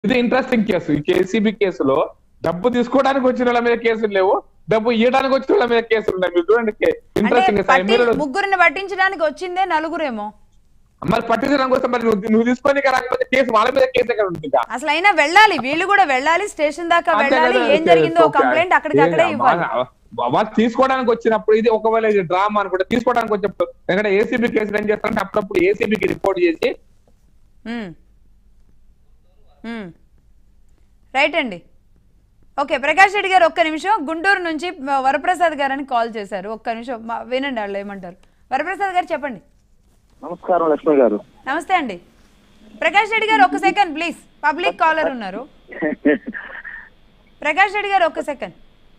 ఇది interesting case ఈ KCB కేసులో డబ్బు తీసుకోవడానికి వచ్చిన వాళ్ళ మీద కేసులు లేవు డబ్బు ఇవ్వడానికి వచ్చిన వాళ్ళ మీద కేసులు ఉన్నాయి మీరు చూడండి అంటే ఇంట్రెస్టింగ్ పట్టి ముగ్గురిని పట్టించడానికి వచ్చిందే నలుగురేమో మరి పట్టించడానికి వస్తే మరి నువ్వు నువ్వు తీసుకొని రాకపోతే కేసు వాళ్ళ మీద కేసు ఎక్కడ ఉంటుంది ఇంకా? అసలు అయినా వెళ్ళాలి వీళ్ళు కూడా వెళ్ళాలి స్టేషన్ దాకా అంతే వెళ్ళాలి కదా, ఏం జరిగిందో ఓకే. కంప్లైంట్ అక్కడికక్కడే ఏ, ఇవ్వాలి వా- వాళ్ళు తీసుకోవడానికి వచ్చినప్పుడు ఇది ఒకవేళ ఇది డ్రామా అనుకుంటే తీసుకోవడానికి వచ్చినప్పుడు ఎందుకంటే ఏసీబీ కేసులు ఏం చేస్తారంటే అప్పుడప్పుడు ఏసీబీకి రిపోర్ట్ చేసి మ్మ్. మ్మ్. రైట్ అండి ఓకే ప్రకాష్ రెడ్డి గారు ఒక్క నిమిషం గుంటూరు నుంచి మ, వరప్రసాద్ గారని కాల్ చేశారు ఒక్క నిమిషం మా- వినండి వాళ్ళు ఏమంటారు వరప్రసాద్ గారు చెప్పండి నమస్కారం లక్ష్మి గారు నమస్తే అండి ప్రకాష్ రెడ్డి గారు ఒక్క సెకండ్ ప్లీజ్ పబ్లిక్ కాలర్ ఉన్నారు ప్రకాష్ రెడ్డి గారు ఒక్క సెకండ్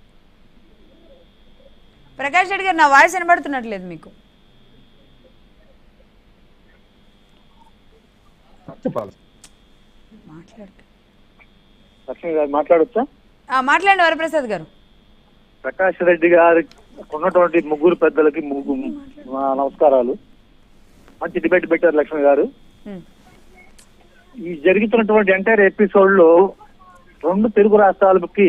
ప్రకాష్ రెడ్డి గారు నా వాయిస్ వినబడుతున్నట్లేదు మీకు చెప్పాలి మాట్లాడు లక్ష్మి గారు మాట్లాడొచ్చా ఆ, మాట్లాడండి వరప్రసాద్ గారు ప్రకాష్ రెడ్డి గారి ఉన్నటువంటి ముగ్గురు పెద్దలకి ముగ్గు మా నమస్కారాలు మంచి డిబేట్ పెట్టారు లక్ష్మి గారు మ్మ్. ఈ జరుగుతున్నటువంటి ఎంటైర్ ఎపిసోడ్ లో రెండు తెలుగు రాష్ట్రాలకి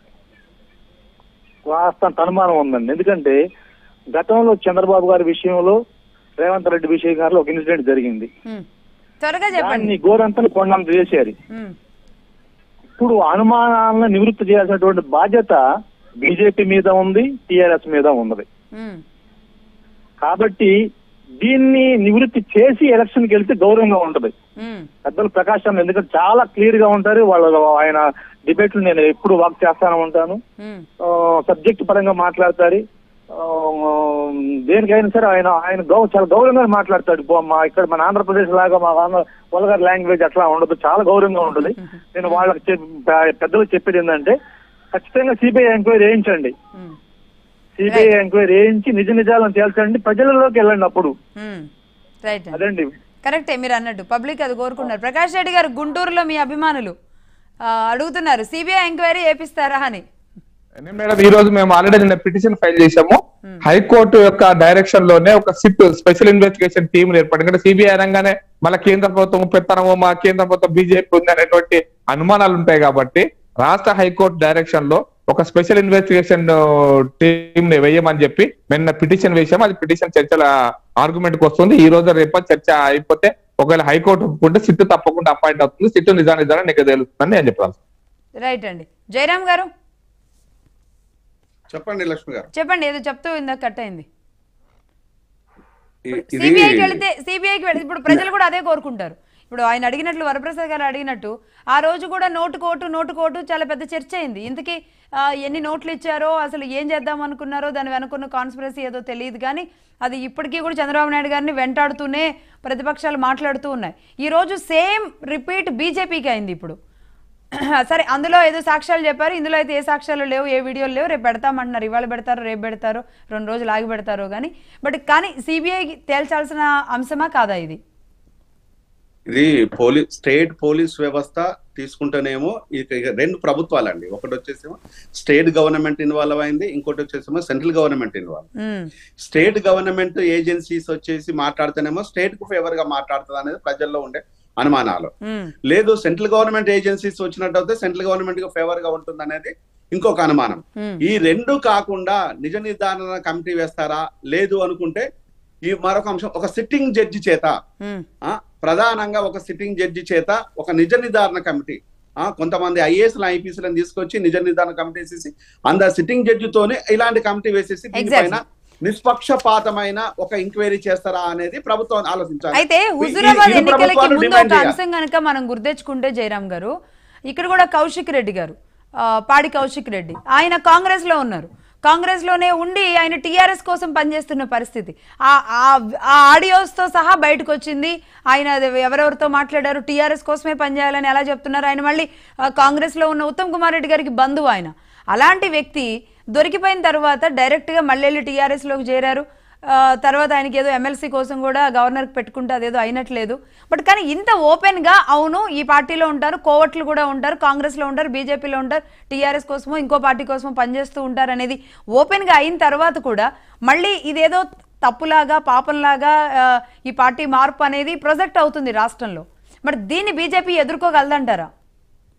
కాస్త అనుమానం ఉందండి ఎందుకంటే గతంలో చంద్రబాబు గారి విషయంలో రేవంత్ రెడ్డి విషయం గారిలో ఒక ఇన్సిడెంట్ జరిగింది మ్మ్. త్వరగా చెప్పండి దాన్ని గోరంతలు కొండంత చేశారు మ్మ్. ఇప్పుడు అనుమానాలను నివృత్తి చేయాల్సినటువంటి బాధ్యత బీజేపీ మీద ఉంది టిఆర్ఎస్ మీద ఉన్నది మ్మ్. కాబట్టి దీన్ని నివృత్తి చేసి ఎలక్షన్ కి వెళ్తే గౌరవంగా ఉంటది మ్మ్. పెద్దలు ప్రకాశం ఎందుకంటే చాలా క్లియర్ గా ఉంటారు వాళ్ళ ఆయన డిబేట్లు నేను ఎప్పుడు వాక్ చేస్తానే ఉంటాను మ్మ్. సబ్జెక్ట్ పరంగా మాట్లాడతారు ఆ, దేనికైనా సరే ఆయన ఆయన గౌ చాలా గౌరవంగా మాట్లాడతాడు పో- మా ఇక్కడ మన ఆంధ్రప్రదేశ్ లాగా మా ఆంధ్ర వల్గర్ లాంగ్వేజ్ అట్లా ఉండదు చాలా గౌరవంగా ఉంటుంది నేను వాళ్ళకి చెప్- పెద్దలకు చెప్పేది ఏంటంటే ఖచ్చితంగా సిబిఐ ఎంక్వైరీ వేయించండి మ్మ్. సిబిఐ ఎంక్వైరీ వేయించి నిజ నిజాలను తేల్చండి ప్రజలలోకి వెళ్ళండి అప్పుడు మ్మ్. రైట్ అండి అదండి కరెక్టే మీరు అన్నట్టు పబ్లిక్ అది కోరుకున్నారు ప్రకాష్ రెడ్డి గారు గుంటూరులో మీ అభిమానులు ఆ, అడుగుతున్నారు సిబిఐ ఎంక్వైరీ చేపిస్తారా అని నేను మేడం ఈ రోజు మేము ఆల్రెడీ నిన్న పిటిషన్ ఫైల్ చేశాము హైకోర్టు యొక్క డైరెక్షన్ లోనే ఒక సిట్ స్పెషల్ ఇన్వెస్టిగేషన్ టీం ఏర్పడి ఎందుకంటే సిబిఐ అనగానే మళ్ళీ కేంద్ర ప్రభుత్వం పెత్తనము మా కేంద్ర ప్రభుత్వం బీజేపీ ఉంది అనేటువంటి అనుమానాలు ఉంటాయి కాబట్టి రాష్ట్ర హైకోర్టు డైరెక్షన్ లో ఒక స్పెషల్ ఇన్వెస్టిగేషన్ టీం ని వేయమని చెప్పి నిన్న పిటిషన్ వేసాము అది పిటిషన్ చర్చల ఆర్గ్యుమెంట్ కి వస్తుంది ఈ రోజు రేపు చర్చ అయిపోతే ఒకవేళ హైకోర్టు ఒప్పుకుంటే సిట్ తప్పకుండా అపాయింట్ అవుతుంది సిట్ నిజా నిజాన్ని నీకు తెలుస్తుందని నేను చెప్పాలి రైట్ అండి జయరామ్ గారు చెప్పండి లక్ష్మి గారు చెప్పండి ఏదో చెప్తూ ఇందాక కట్ అయింది ఇ- ఇది సిబిఐకి వెళితే సిబిఐకి వెళితే ఇప్పుడు ప్రజలు కూడా అదే కోరుకుంటారు ఇప్పుడు ఆయన అడిగినట్లు వరప్రసాద్ గారు అడిగినట్టు ఆ రోజు కూడా నోటు కోటు నోటు కోటు చాలా పెద్ద చర్చ అయింది ఇంతకీ ఆ, ఎన్ని నోట్లు ఇచ్చారో అసలు ఏం చేద్దాం అనుకున్నారో దాని వెనుకున్న కాన్స్పిరసీ ఏదో తెలియదు కానీ అది ఇప్పటికీ కూడా చంద్రబాబు నాయుడు గారిని వెంటాడుతూనే ప్రతిపక్షాలు మాట్లాడుతూ ఉన్నాయి ఈ రోజు సేమ్ రిపీట్ బీజేపీకి అయింది ఇప్పుడు సరే అందులో ఏదో సాక్ష్యాలు చెప్పారు ఇందులో అయితే ఏ సాక్ష్యాలు లేవు ఏ వీడియోలు లేవు రేపు పెడతామంటున్నారు ఇవాళ పెడతారు రేపు పెడతారు రెండు రోజులు ఆగి పెడతారు కానీ బట్ కానీ సిబిఐ తేల్చాల్సిన అంశమా కాదా ఇది ఇది పోలీస్ స్టేట్ పోలీస్ వ్యవస్థ తీసుకుంటేనేమో ఇక ఇక రెండు ప్రభుత్వాలండి ఒకటి వచ్చేసేమో స్టేట్ గవర్నమెంట్ ఇన్వాల్వ్ అయింది ఇంకోటి వచ్చేసేమో central government involve um, state government agencies వచ్చేసి మాట్లాడితేనేమో స్టేట్ కు ఫేవర్ గా మాట్లాడుతుంది అనేది ప్రజల్లో ఉండే అనుమానాలు ఉమ్, లేదు సెంట్రల్ గవర్నమెంట్ ఏజెన్సీస్ వచ్చినట్టయితే సెంట్రల్ గవర్నమెంట్ కు ఫేవర్ గా ఉంటుంది అనేది ఇంకొక అనుమానం ఉమ్, ఈ రెండు కాకుండా నిజ నిర్ధారణ కమిటీ వేస్తారా లేదు అనుకుంటే ఈ మరొక అంశం ఒక సిట్టింగ్ జడ్జి చేత ఉమ్, ఆ ప్రధానంగా ఒక సిట్టింగ్ జడ్జి చేత ఒక నిజ నిర్ధారణ కమిటీ ఆ కొంతమంది ఐఏఎస్ ఐపీఎస్లను తీసుకొచ్చి నిజ నిర్ధారణ కమిటీ వేసేసి అందరు సిట్టింగ్ జడ్జితోనే ఇలాంటి కమిటీ వేసేసి దీనిపైన నిష్పక్షపాతమైన ఒక ఎంక్వైరీ చేస్తారా అనేది ప్రభుత్వం ఆలోచించాలి అయితే ఈ- ఈ- హుజురాబాద్ ఇరు ఎన్నికలకి ప్రభుత్వాలు ముందు డిమాండ్ ఒక చేయాలి. అంశం కనుక మనం గుర్తెచ్చుకుంటే జయరామ్ గారు ఇక్కడ కూడా కౌశిక్ రెడ్డి గారు ఆ, పాడి కౌశిక్ రెడ్డి ఆయన కాంగ్రెస్ లో ఉన్నారు కాంగ్రెస్ లోనే ఉండి ఆయన టిఆర్ఎస్ కోసం పనిచేస్తున్న పరిస్థితి ఆ ఆ- ఆ ఆడియోస్ తో సహా బయటకు వచ్చింది ఆయన అది ఎవరెవరితో మాట్లాడారు టిఆర్ఎస్ కోసమే పనిచేయాలని ఎలా చెప్తున్నారు ఆయన మళ్ళీ ఆ, కాంగ్రెస్ లో ఉన్న ఉత్తమ్ కుమార్ రెడ్డి గారికి బంధువు ఆయన అలాంటి వ్యక్తి దొరికిపోయిన తర్వాత డైరెక్ట్ గా మళ్ళీ వెళ్ళి టీఆర్ఎస్ లోకి చేరారు ఆ, తర్వాత ఆయనకి ఏదో ఎమ్మెల్సీ కోసం కూడా గవర్నర్కి పెట్టుకుంటే అదేదో అయినట్లేదు బట్ కానీ ఇంత ఓపెన్గా అవును ఈ పార్టీలో ఉంటారు కోవట్లు కూడా ఉంటారు కాంగ్రెస్లో ఉంటారు బీజేపీలో ఉంటారు టీఆర్ఎస్ కోసమో ఇంకో పార్టీ కోసమో పనిచేస్తూ ఉంటారు అనేది ఓపెన్గా అయిన తర్వాత కూడా మళ్ళీ ఇదేదో తప్పులాగా పాపంలాగా ఆ, ఈ పార్టీ మార్పు అనేది ప్రొజెక్ట్ అవుతుంది రాష్ట్రంలో మరి దీన్ని బీజేపీ ఎదుర్కోగలదంటారా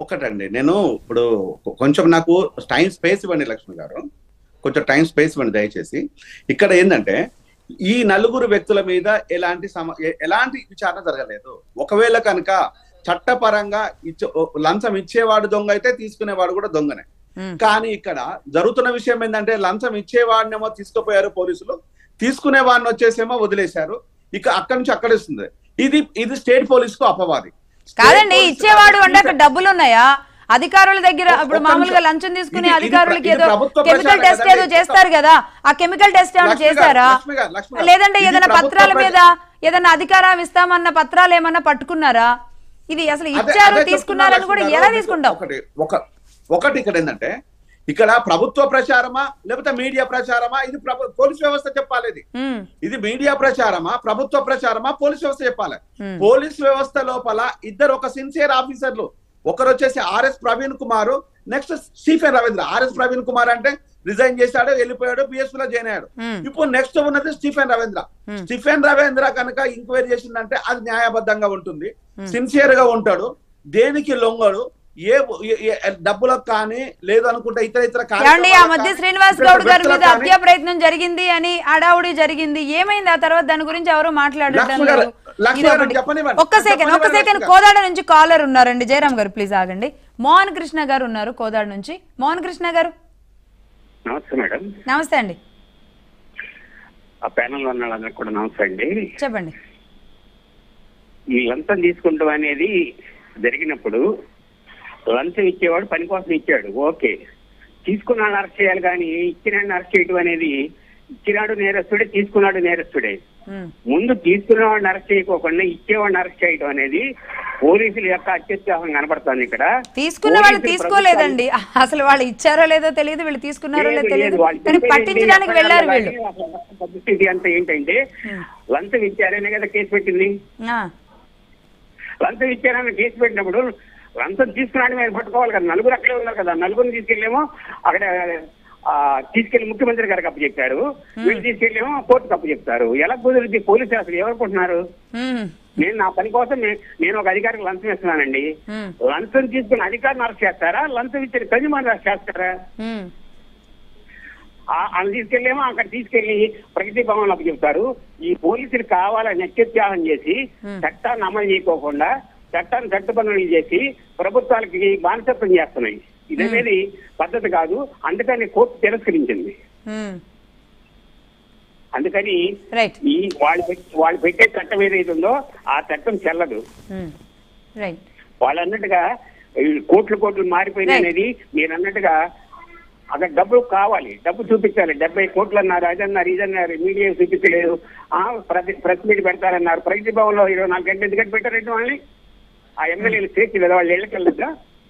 ఒకటండి నేను ఇప్పుడు కొ- కొంచెం నాకు టైం స్పేస్ ఇవ్వండి లక్ష్మి గారు కొంచెం టైం స్పేస్ ఇవ్వండి దయచేసి ఇక్కడ ఏంటంటే ఈ నలుగురు వ్యక్తుల మీద ఎలాంటి సమ ఎ- ఎలాంటి విచారణ జరగలేదు ఒకవేళ కనుక చట్టపరంగా ఇచ్చే ఓ- లంచం ఇచ్చేవాడు దొంగ అయితే తీసుకునేవాడు కూడా దొంగనే ఉమ్. కానీ ఇక్కడ జరుగుతున్న విషయం ఏంటంటే లంచం ఇచ్చేవాడినేమో తీసుకుపోయారు పోలీసులు తీసుకునే వాడిని వచ్చేసేమో వదిలేశారు ఇక అక్కడి నుంచి అక్కడ ఇస్తుంది ఇది ఇది స్టేట్ పోలీస్ కు అపవాది స్టేట్ కాదండి పోలీసు ఇచ్చేవాడు వాళ్ళకి అంటే అక్కడ డబ్బులు ఉన్నాయా అధికారుల దగ్గర ఒక్క ఇప్పుడు నిమిషం. మామూలుగా లంచం తీసుకునే ఇది- ఇది అధికారులకి ప్ర- ఇది ఏదో ప్రభుత్వ కెమికల్ ప్రచారం టెస్ట్ కదండి. ఏదో చేస్తారు కదా ఆ కెమికల్ టెస్ట్ ఏమైనా లక్ష్మి గారు, చేశారా లక్ష్మి గారు, లక్ష్మి గారు. లేదంటే ఇది ఏదైనా ప్రభుత్వ పత్రాల ప్రచ- మీద ఏదైనా అధికారం ఇస్తామన్న పత్రాలు ఏమన్నా పట్టుకున్నారా ఇది అసలు అదే- ఇచ్చారు అదే తీసుకున్నారని చెప్తున్నా కూడా లక్ష్మి ఎలా గారు. తీసుకుంటాం ఒకటి ఒక ఒకటి ఇక్కడ ఏంటంటే ఇక్కడ ప్రభుత్వ ప్రచారమా లేకపోతే మీడియా ప్రచారమా ఇది ప్రభు పోలీస్ వ్యవస్థ చెప్పాలి ఇది ఉమ్, ఇది మీడియా ప్రచారమా ప్రభుత్వ ప్రచారమా పోలీస్ వ్యవస్థ చెప్పాలి Hmm. పోలీస్ వ్యవస్థ లోపల ఇద్దరు ఒక సిన్సియర్ ఆఫీసర్లు ఒకరు వచ్చేసి RS Praveen Kumar next Stephen Ravindra RS Praveen Kumar అంటే రిజైన్ చేశాడు వెళ్ళిపోయాడు బిఎస్పీ లో జాయిన్ అయ్యాడు Hmm. ఇప్పుడు నెక్స్ట్ ఉన్నది స్టీఫెన్ రవీంద్ర స్టీఫెన్ రవీంద్ర కనుక ఎంక్వైరీ చేసిందంటే అది న్యాయబద్ధంగా ఉంటుంది సిన్సియర్ గా ఉంటాడు దేనికి లొంగడు ఏ ఏ- ఏ- డబ్బులకు కానీ లేదు అనుకుంటే ఇతర ఇతర ఏమండి ఆ కార్యక్రమాలకు మధ్య కానీ, శ్రీనివాస్ ఇతర గౌడ్ గారి వ్యక్తులకు మీద కానీ- హత్యా ప్రయత్నం జరిగింది అని అడావుడి జరిగింది ఏమైంది ఆ తర్వాత దాని గురించి ఎవరు మాట్లాడటం లక్ష్మి గారు, లేదు. లక్ష్మి ఇది గారు ఒకటి. చెప్పనివ్వండి. ఒక్క సెకండ్ ఒక్క చెప్పనివ్వండి సెకండ్ లక్ష్మి గారు. కోదాడ నుంచి కాలర్ ఉన్నారండి జయరామ్ గారు ప్లీజ్ ఆగండి మోహన్ కృష్ణ గారు ఉన్నారు కోదాడ నుంచి మోహన్ కృష్ణ గారు నమస్తే మేడం నమస్తే అండి ఆ ప్యానల్ ఉన్న వాళ్ళందరికీ కూడా నమస్తే అండి చెప్పండి ఈ లంచం తీసుకుంటాం అనేది జరిగినప్పుడు లంచం ఇచ్చేవాడు పని కోసం ఇచ్చాడు ఓకే తీసుకున్నాడు అరెస్ట్ చేయాలి కానీ ఇచ్చినాడు అరెస్ట్ చేయడం అనేది ఇచ్చినాడు నేరస్తుడే తీసుకున్నాడు నేరస్తుడే ఉమ్, ముందు తీసుకున్నవాడిని అరెస్ట్ చేయకోకుండా ఇచ్చేవాడిని అరెస్ట్ చేయడం అనేది పోలీసుల యొక్క అత్యుత్సాహం కనబడుతుంది ఇక్కడ తీసుకున్న వాళ్ళు పోలీసులు తీసుకోలేదండి అసలు వాళ్ళు ఇచ్చారో లేదో తెలియదు వీళ్ళు తీసుకున్నారో లేదో లేదు, తెలియదు లేదు, వాళ్ళు కానీ చెప్పేది పట్టించడానికి ఏంటి? వెళ్ళారు అసలు వీళ్ళు అసలు పరిస్థితి అంతా ఏంటంటే లంచం ఇచ్చారనే కదా కేసు పెట్టింది ఆ, లంచం ఇచ్చారని కేసు పెట్టినప్పుడు లంచం తీసుకున్నాడు మీరు పట్టుకోవాలి కదా నలుగురు అక్కడే ఉన్నారు కదా నలుగురిని తీసుకెళ్ళేమో అక్కడ ఆ, తీసుకెళ్లి ముఖ్యమంత్రి గారికి అప్పు చెప్పారు వీళ్ళు తీసుకెళ్ళేమో కోర్టుకు అప్పు చెప్తారు ఎలా కుదిరింది పోలీసు అసలు ఎవరుకుంటున్నారు ఉమ్, నేను నా పని కోసం నే- నేను ఒక అధికారికి లంచం ఇస్తున్నానండి ఉమ్, లంచం తీసుకుని అధికారిని అరెస్ట్ చేస్తారా లంచం ఇచ్చిన కన్జ్యూమర్ అరెస్ట్ చేస్తారా ఉమ్, ఆ- వాళ్ళు తీసుకెళ్ళేమో అక్కడ తీసుకెళ్లి ప్రగతి భవన్ అప్పు చెప్తారు ఈ పోలీసులు కావాలని అత్యుత్సాహం చేసి చట్టాన్ని అమలు చేయకోకుండా చట్టాన్ని చట్టపనులు చేసి ప్రభుత్వాలకి బానిసత్వం చేస్తున్నాయి ఇదనేది పద్ధతి కాదు అందుకని కోర్టు తిరస్కరించింది ఉమ్. అందుకని రైట్ ఈ వాళ్ళు పెట్- వాళ్ళు పెట్టే చట్టం ఏదైతే ఉందో ఆ చట్టం చెల్లదు ఉమ్, రైట్ వాళ్ళు అన్నట్టుగా ఈ కోట్లు కోట్లు మారిపోయినాయి Right. అనేది మీరు అన్నట్టుగా అక్కడ డబ్బు కావాలి డబ్బు చూపించాలి డెబ్బై కోట్లు అన్నారు అదన్నారు ఇదన్నారు మీడియా చూపించలేదు ఆ ప్రతి ప్రెస్ మీట్ పెడతారన్నారు ప్రగతి భవన్ లో ఇరవై నాలుగు గంటలు ఎందుకంటే పెట్టారంటే వాళ్ళని ఆ ఎమ్మెల్యేలు స్వేచ్ఛ లేదా వాళ్ళు ఇళ్ళకి వెళ్ళొద్దా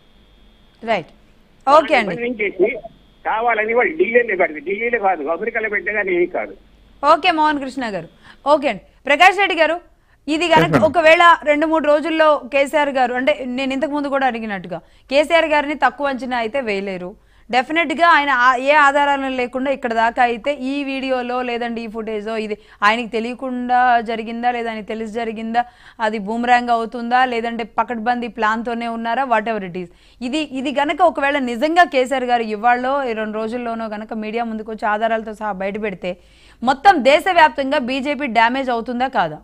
రైట్ ఓకే అండి బంధించేసి కావాలని వాళ్ళు ఢిల్లీలో పెడతారు ఢిల్లీలో కాదు అమెరికాలో పెట్టగానే ఏమీ కాదు ఓకే మోహన్ కృష్ణ గారు ఓకే అండి ప్రకాష్ రెడ్డి గారు ఇది గనక ఒకవేళ రెండు మూడు రోజుల్లో కేసీఆర్ గారు అంటే నేను ఇంతకు ముందు కూడా అడిగినట్టుగా కేసీఆర్ గారిని తక్కువ అంచనా అయితే వేయలేరు డెఫినెట్ గా ఆయన ఆ- ఏ ఆధారాలు లేకుండా ఇక్కడ దాకా అయితే ఈ వీడియోలో లేదంటే ఈ ఫుటేజో ఇది ఆయనకి తెలియకుండా జరిగిందా లేదా ఆయనకి తెలిసి జరిగిందా అది బూమరాంగ్ అవుతుందా లేదంటే పకడ్బందీ ప్లాన్తోనే ఉన్నారా వాట్ ఎవర్ ఇట్ ఈస్ ఇది ఇది గనక ఒకవేళ నిజంగా కేసీఆర్ గారు ఇవాళ్ళో ఈ రెండు రోజుల్లోనో గనక మీడియా ముందుకు వచ్చి ఆధారాలతో సహా బయట పెడితే మొత్తం దేశవ్యాప్తంగా బీజేపీ డ్యామేజ్ అవుతుందా కాదా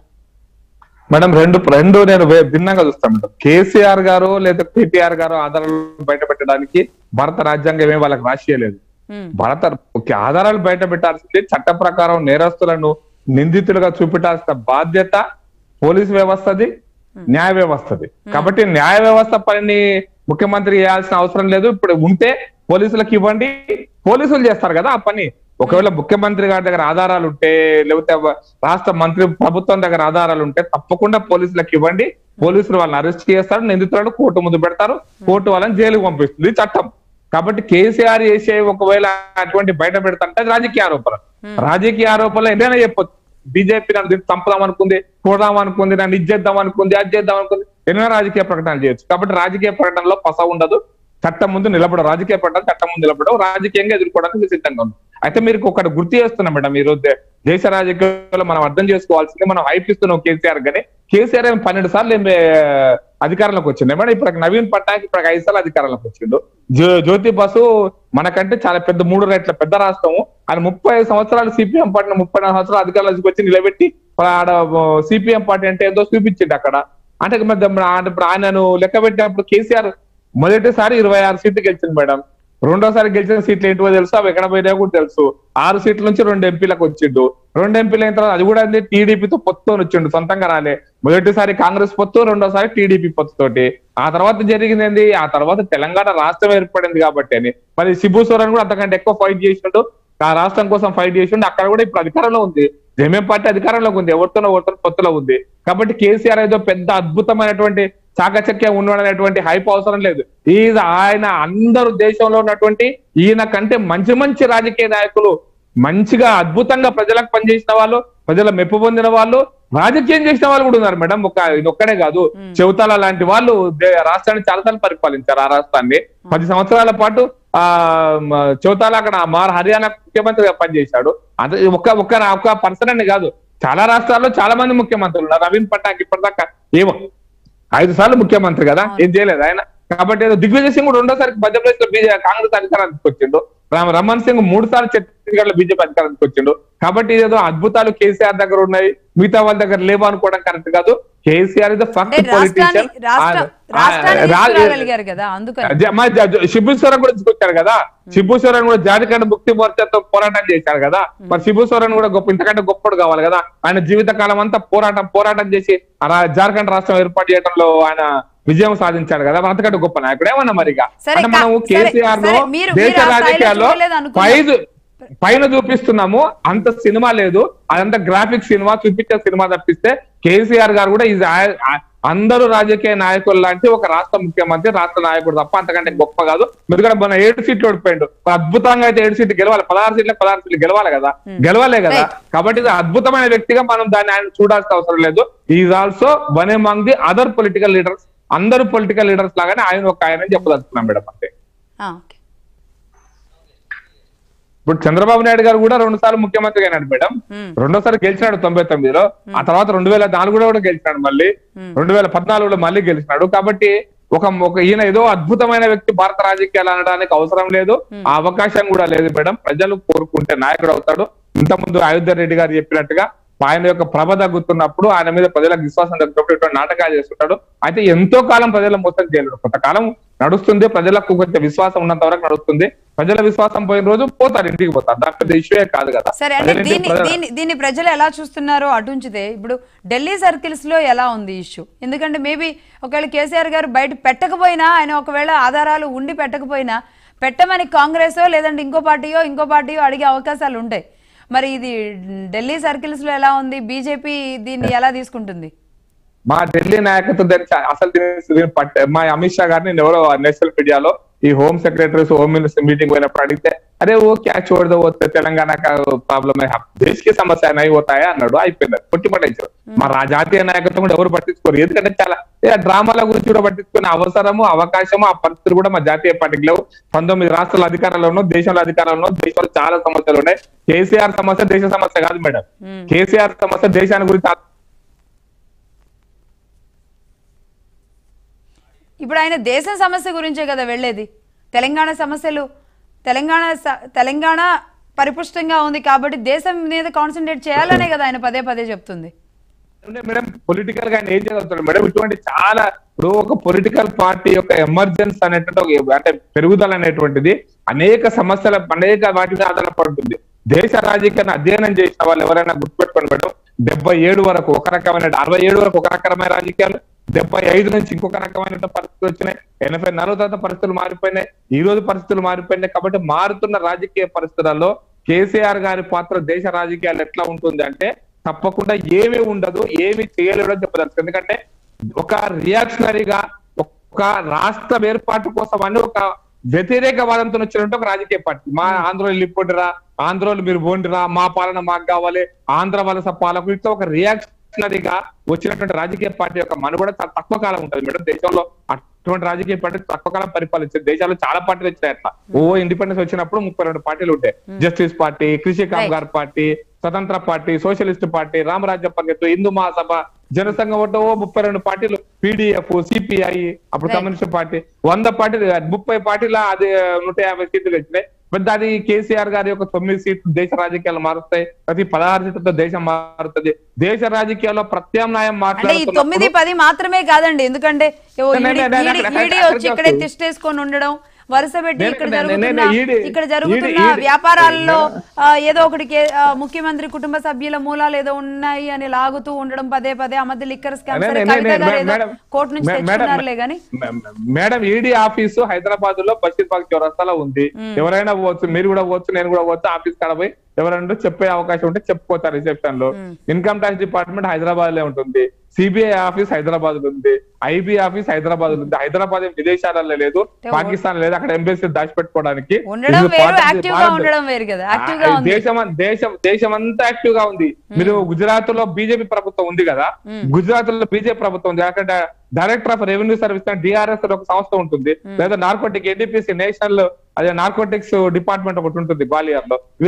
మేడం రెండు రెండు నేను వే- భిన్నంగా చూస్తాను మేడం కేసీఆర్ గారు లేదా కేటీఆర్ గారు ఆధారాలు బయట పెట్టడానికి భారత రాజ్యాంగం ఏమీ వాళ్ళకి రాసియలేదు ఉమ్, భారత ఓకే, ఆధారాలు బయట పెట్టాల్సింది చట్ట ప్రకారం నేరస్తులను నిందితులుగా చూపెట్టాల్సిన బాధ్యత పోలీస్ వ్యవస్థది న్యాయ వ్యవస్థది కాబట్టి న్యాయ వ్యవస్థ పనిని ముఖ్యమంత్రి చేయాల్సిన అవసరం లేదు ఇప్పుడు ఉంటే పోలీసులకు ఇవ్వండి పోలీసులు చేస్తారు కదా ఆ పని ఒకవేళ ముఖ్యమంత్రి గారి దగ్గర ఆధారాలు ఉంటే లేకపోతే రాష్ట్ర మంత్రి ప్రభుత్వం దగ్గర ఆధారాలు ఉంటే తప్పకుండా పోలీసులకు ఇవ్వండి పోలీసులు వాళ్ళని అరెస్ట్ చేస్తారు నిందితులను కోర్టు ముందు పెడతారు కోర్టు వాళ్ళని జైలుకు పంపిస్తుంది ఇది చట్టం కాబట్టి కేసీఆర్ చేసే ఒకవేళ అటువంటి బయట పెడతాంటే అది రాజకీయ ఆరోపణ రాజకీయ ఆరోపణలు ఏదైనా చెప్పొచ్చు బీజేపీ నన్ను దీన్ని చంపుదాం అనుకుంది చూడదాం అనుకుంది నన్ను ఇది చేద్దాం అనుకుంది అది చేద్దాం అనుకుంది ఎన్నో రాజకీయ ప్రకటనలు చేయొచ్చు కాబట్టి రాజకీయ ప్రకటనలో పస ఉండదు చట్టం ముందు నిలబడవు రాజకీయ ప్రకటన చట్టం ముందు నిలబడవు రాజకీయంగా ఎదుర్కోవడానికి మీరు సిద్ధంగా ఉంది అయితే మీరు ఒకటి గుర్తు చేస్తున్నా మేడం ఈ రోజు దేశ రాజకీయాల్లో మనం అర్థం చేసుకోవాల్సింది మనం హైప్ ఇస్తున్నాం కేసీఆర్ గానీ కేసీఆర్ ఏమో పన్నెండు సార్లు ఏం, ఏ, అధికారంలోకి వచ్చింది మేడం ఇప్పుడు నవీన్ పట్నాయక్ ఇప్పుడు ఐదు సార్లు అధికారంలోకి వచ్చిండు జ్యో జ్యోతి బసు మనకంటే చాలా పెద్ద మూడు రేట్ల పెద్ద రాష్ట్రము ఆయన ముప్పై ఐదు సంవత్సరాలు సిపిఎం పార్టీ ముప్పై నాలుగు సంవత్సరాలు అధికారంలోకి వచ్చి నిలబెట్టి ఆడ సిపిఎం పార్టీ అంటే ఏదో చూపించిండు అక్కడ అంటే మరి ఆయన- ఇప్పుడు ఆయనను లెక్క పెట్టినప్పుడు కేసీఆర్ మొదటిసారి ఇరవై ఆరు సీట్లు గెలిచింది మేడం రెండోసారి గెలిచిన సీట్లు ఏంటో తెలుసు అవి ఎక్కడ పోయినా కూడా తెలుసు ఆరు సీట్ల నుంచి రెండు ఎంపీలకు వచ్చిండు రెండు ఎంపీలు అయిన తర్వాత అది కూడా అంది టీడీపీతో పొత్తుని వచ్చిండు సొంతంగా రాలే మొదటిసారి కాంగ్రెస్ పొత్తు రెండోసారి టీడీపీ పొత్తుతోటి ఆ తర్వాత జరిగింది ఏంది ఆ తర్వాత తెలంగాణ రాష్ట్రం ఏర్పడింది కాబట్టి అని మరి శిబు సోరెన్ కూడా అంతకంటే ఎక్కువ ఫైట్ చేసినట్టు ఆ రాష్ట్రం కోసం ఫైట్ చేసిండు అక్కడ కూడా ఇప్పుడు అధికారంలో ఉంది జమీం పార్టీ అధికారంలోకి ఉంది ఎవరితోనో ఎవరితో పొత్తులో ఉంది కాబట్టి కేసీఆర్ ఏదో పెద్ద అద్భుతమైనటువంటి చాకచక్యం ఉండడనేటువంటి హైప్ అవసరం లేదు ఈజ్ ఆయన అందరు దేశంలో ఉన్నటువంటి ఈయన కంటే మంచి మంచి రాజకీయ నాయకులు మంచిగా అద్భుతంగా ప్రజలకు పనిచేసిన వాళ్ళు ప్రజల మెప్పు పొందిన వాళ్ళు రాజకీయం చేసిన వాళ్ళు కూడా ఉన్నారు మేడం ఒక ఇది ఒక్కడే కాదు చెవుతాల లాంటి వాళ్ళు దే- రాష్ట్రాన్ని చాలాసార్లు పరిపాలించారు ఆ రాష్ట్రాన్ని పది సంవత్సరాల పాటు ఆ మ- చౌతాల అక్కడ మార్ హర్యానా ముఖ్యమంత్రిగా పనిచేశాడు అదే ఒక ఒక ఒక పర్సన్ అని కాదు చాలా రాష్ట్రాల్లో చాలా మంది ముఖ్యమంత్రులు ఉన్నారు నవీన్ పట్నాయక్ ఇప్పటిదాకా ఏమో ఐదు సార్లు ముఖ్యమంత్రి కదా ఏం చేయలేదు ఆయన కాబట్టి ఏదో దిగ్విజయ్ సింగ్ కూడా రెండోసారి మధ్యప్రదేశ్ లో బీజేపీ కాంగ్రెస్ అధికారానికి వచ్చిండు రామ్ రమణ్ సింగ్ మూడు సార్లు ఛత్తీస్గఢ్ లో బీజేపీ అధికారానికి వచ్చిండు కాబట్టి ఏదో అద్భుతాలు కేసీఆర్ దగ్గర ఉన్నాయి మిగతా వాళ్ళ దగ్గర లేవు అనుకోవడం కరెక్ట్ కాదు కేసీఆర్ ఇస్ అంటే ఫస్ట్ రాష్ట్రాన్ని రాష్ట్ర రాష్ట్రాన్ని తీసుకురాగలిగారు కదా అందుకని శిబుస్వరం కూడా తీసుకొచ్చారు కదా శిబుస్వరం కూడా జార్ఖండ్ ముక్తి మోర్చాతో పోరాటం చేశారు కదా మరి శిబుస్వరం కూడా గొప్ప ఇంతకంటే గొప్పడు కావాలి కదా ఆయన జీవిత కాలం అంతా పోరాటం పోరాటం చేసి ఆ రా- జార్ఖండ్ రాష్ట్రం ఏర్పాటు చేయడంలో ఆయన విజయం సాధించాడు కదా మరి అంతకంటే గొప్ప నాయకుడు ఏమన్నా మరిగా సరే, అంటే మనం కా- సరే, కేసీఆర్ లో సరే, మీరు- దేశ మీరు ఆ స్థాయిలో రాజకీయాల్లో చూడలేదు అనుకుందాం. పైదు పైన చూపిస్తున్నాము అంత సినిమా లేదు అదంత గ్రాఫిక్ సినిమా చూపించే సినిమా తప్పిస్తే కేసీఆర్ గారు కూడా ఇది అందరూ రాజకీయ నాయకులు లాంటి ఒక రాష్ట్ర ముఖ్యమంత్రి రాష్ట్ర నాయకుడు తప్ప అంతకంటే గొప్ప కాదు ఎందుకంటే మన ఏడు సీట్లు ఓడిపోయిండు అద్భుతంగా అయితే ఏడు సీట్లు గెలవాలి పదహారు సీట్లకు పదహారు సీట్లు గెలవాలి కదా గెలవాలే కదా Right. కాబట్టి ఇది అద్భుతమైన వ్యక్తిగా మనం దాన్ని ఆయన చూడాల్సిన అవసరం లేదు is also one among the other political leaders అందరు పొలిటికల్ లీడర్స్ లాగానే ఆయన ఒక ఆయన అని చెప్పదలుచుకున్నాం మేడం అంతే ఆ, ఓకే ఇప్పుడు చంద్రబాబు నాయుడు గారు కూడా రెండు సార్లు ముఖ్యమంత్రి అయినాడు మేడం మ్మ్. రెండోసారి గెలిచినాడు తొంభై తొమ్మిదిలో ఆ తర్వాత రెండు వేల నాలుగులో కూడా గెలిచినాడు మళ్ళీ రెండు వేల పద్నాలుగులో మళ్ళీ గెలిచినాడు కాబట్టి ఒక ఒక ఈయన ఏదో అద్భుతమైన వ్యక్తి భారత రాజకీయాలు అనడానికి అవసరం లేదు ఆ అవకాశం కూడా లేదు మేడం ప్రజలు కోరుకుంటే నాయకుడు అవుతాడు ఇంతకుముందు అయోధ్య రెడ్డి గారు చెప్పినట్టుగా ఆయన యొక్క ప్రభ తగ్గుతున్నప్పుడు ఆయన మీద ప్రజలకు విశ్వాసం తగ్గుతున్నప్పుడు ఇటువంటి నాటకాలు చేస్తుంటాడు అయితే ఎంతో కాలం ప్రజల మోసం చేయలేడు కొంతకాలం నడుస్తుంది ప్రజలకు కొంచెం విశ్వాసం ఉన్నంత వరకు నడుస్తుంది ప్రజల విశ్వాసం పోయిన రోజు పోతారు ఇంటికి పోతారు దాని పెద్ద ఇష్యూ కాదు కదా సరే అంటే అదేంటి దీన్ని ప్రజల- దీన్ని దీన్ని ప్రజలు ఎలా చూస్తున్నారో అటుంచితే ఇప్పుడు ఢిల్లీ సర్కిల్స్ లో ఎలా ఉంది ఇష్యూ ఎందుకంటే మేబీ ఒకవేళ కేసీఆర్ గారు బయట పెట్టకపోయినా ఆయన ఒకవేళ ఆధారాలు ఉండి పెట్టకపోయినా పెట్టమని కాంగ్రెస్ లేదంటే ఇంకో పార్టీయో ఇంకో పార్టీయో అడిగే అవకాశాలు ఉంటాయి మరి ఇది ఢిల్లీ సర్కిల్స్ లో ఎలా ఉంది బీజేపీ దీన్ని ఎలా తీసుకుంటుంది మా ఢిల్లీ నాయకత్వం దాన్ని చా- అసలు దీన్ని- దీన్ని పట్ట మా అమిత్ షా గారిని నేను ఎవరో నేషనల్ మీడియాలో ఈ home secretaries home minister meeting పోయినప్పుడు అడిగితే అరే ఓ క్యా చూడదు వస్తే తెలంగాణ ప్రాబ్లమ్ దేశకి సమస్య నై పోతాయా అన్నాడు అయిపోయింది కొట్టి పట్టించారు మా రా- జాతీయ నాయకత్వం కూడా ఎవరు పట్టించుకోరు ఎందుకంటే చాలా ఏ డ్రామాల గురించి కూడా పట్టించుకునే అవసరము అవకాశము ఆ పరిస్థితులు కూడా మా జాతీయ పార్టీకి లేవు పంతొమ్మిది రాష్ట్రాల అధికారంలోనూ దేశంలో అధికారంలో దేశంలో చాలా సమస్యలు ఉన్నాయి కేసీఆర్ సమస్య దేశ సమస్య కాదు మేడం కేసీఆర్ సమస్య దేశాన్ని గురించి ఇప్పుడు ఆయన దేశ సమస్య గురించే కదా వెళ్ళేది తెలంగాణ సమస్యలు తెలంగాణ స- తెలంగాణ పరిపుష్టంగా ఉంది కాబట్టి దేశం మీద కాన్సన్ట్రేట్ చేయాలనే కదా ఆయన పదే పదే చెప్తుంది అంటే మేడం పొలిటికల్ గా ఆయన ఏం చదువుతాడు మేడం ఇటువంటి చాలా ఇప్పుడు ఒక పొలిటికల్ పార్టీ యొక్క ఎమర్జెన్స్ అనేటువంటి ఒక అంటే పెరుగుదల అనేటువంటిది అనేక సమస్యల అనేక వాటి మీద ఆధారపడుతుంది దేశ రాజకీయాన్ని అధ్యయనం చేసిన వాళ్ళు ఎవరైనా గుర్తుపెట్టుకోండి మేడం డెబ్బై ఏడు వరకు ఒక రకమైన అరవై ఏడు వరకు ఒక రకమైన రాజకీయాలు డెబ్బై ఐదు నుంచి ఇంకొక రకమైన పరిస్థితులు వచ్చినాయి ఎనభై నాలుగు తర్వాత పరిస్థితులు మారిపోయినాయి ఈ రోజు పరిస్థితులు మారిపోయినాయి కాబట్టి మారుతున్న రాజకీయ పరిస్థితులలో కేసీఆర్ గారి పాత్ర దేశ రాజకీయాలు ఎట్లా ఉంటుంది అంటే తప్పకుండా ఏమీ ఉండదు ఏమీ చేయలేడు అని చెప్పదలుచు ఎందుకంటే ఒక రియాక్షనరీగా ఒక రాష్ట్ర ఏర్పాటు కోసం అని ఒక వ్యతిరేక వాదంతో వచ్చినట్టు ఒక రాజకీయ పార్టీ మా ఆంధ్రలో వెళ్ళిపోండిరా ఆంధ్రలో మీరు పోండిరా మా పాలన మాకు కావాలి ఆంధ్ర వలస పాలకు ఇట్లా ఒక రియాక్షనరీగా వచ్చినటువంటి రాజకీయ పార్టీ యొక్క మనుగడ చాలా తక్కువ కాలం ఉంటుంది మేడం దేశంలో అటువంటి రాజకీయ పార్టీ తక్కువ కాలం పరిపాలించారు దేశాల్లో చాలా పార్టీలు వచ్చాయి అట్లా ఓ ఇండిపెండెన్స్ వచ్చినప్పుడు ముప్పై రెండు పార్టీలు ఉంటాయి justice party Krishi Kamgar party Swatantra party socialist party Ramrajya Parishad Hindu Mahasabha Jan Sangh ఒకటో ముప్పై రెండు పార్టీలు పీడిఎఫ్ సిపిఐ అప్పుడు Right. కమ్యూనిస్ట్ పార్టీ వంద పార్టీలు కాదు, ముప్పై పార్టీల అది నూట యాభై సీట్లు వచ్చినాయి పెద్ద అది కేసీఆర్ గారి యొక్క తొమ్మిది సీట్లు దేశ రాజకీయాలు మారుస్తాయి ప్రతి పదహారు సీట్లతో దేశం మారుతుంది దేశ రాజకీయాల్లో ప్రత్యామ్నాయం అంటే ఈ మాట్లాడుతున్నప్పుడు తొమ్మిది పది మాత్రమే కాదండి ఎందుకంటే ఓ నే- నే- ఈడీ- నే- నే- ఈడీ- నే- ఈడీ నే- వచ్చి నే- ఇక్కడే నే- తిష్టేసుకొని ఉండడం వరుస పెట్టి నే- ఇక్కడ నే- నే- జరుగుతున్న నే- ఈడీ- ఇక్కడ జరుగుతున్న ఈడీ- ఈడీ- వ్యాపారాల్లో నే- ఆ, ఏదో ఒకటి కే- ఆ, ముఖ్యమంత్రి కుటుంబ సభ్యుల మూలాలు ఏదో ఉన్నాయి అని లాగుతూ ఉండడం పదే పదే ఆ మధ్య లిక్కర్ స్కామ్ నే- సరే నే- కవిత నే- గారు మే- ఏదో మేడం, కోర్టు నుంచి మే- తెచ్చుకున్నారులే మేడం, గానీ మే- మే- మేడం ఈడీ ఆఫీసు హైదరాబాద్ లో బషీర్బాగ్ చౌరస్తాలో ఉంది ఎవరైనా పోవచ్చు మీరు కూడా పోవచ్చు నేను కూడా పోవచ్చు ఆఫీస్ కాడ పోయి ఎవరైనా చెప్పే అవకాశం ఉంటే చెప్పుకోవచ్చు రిసెప్షన్ లో ఇన్కమ్ ట్యాక్స్ డిపార్ట్మెంట్ హైదరాబాద్ లో ఉంటుంది సిబిఐ ఆఫీస్ హైదరాబాద్ లో ఉంది ఐబీ ఆఫీస్ హైదరాబాద్ లో ఉంది హైదరాబాద్ ఏం విదేశాలలో లేదు పాకిస్తాన్ లేదు అక్కడ ఎంబసీ దాచిపెట్టుకోవడానికి ఉండడం ఇది వేరు part of the యాక్టివ్ గా భారత్. ఉండడం వేరు కదా యాక్టివ్ గా ఆ, ఉంది దేశం అం- దేశం దేశం అంతా యాక్టివ్ గా ఉంది మీరు గుజరాత్ లో బీజేపీ ప్రభుత్వం ఉంది కదా గుజరాత్ లో బీజేపీ ప్రభుత్వం ఉంది అక్కడ director of revenue service DRS ఒక సంస్థ ఉంటుంది లేదా నార్కోటిక్ ఎన్డీపీసీ నేషనల్ అదే నార్కోటిక్స్ డిపార్ట్మెంట్ ఒకటి ఉంటుంది గ్వాలియర్ లో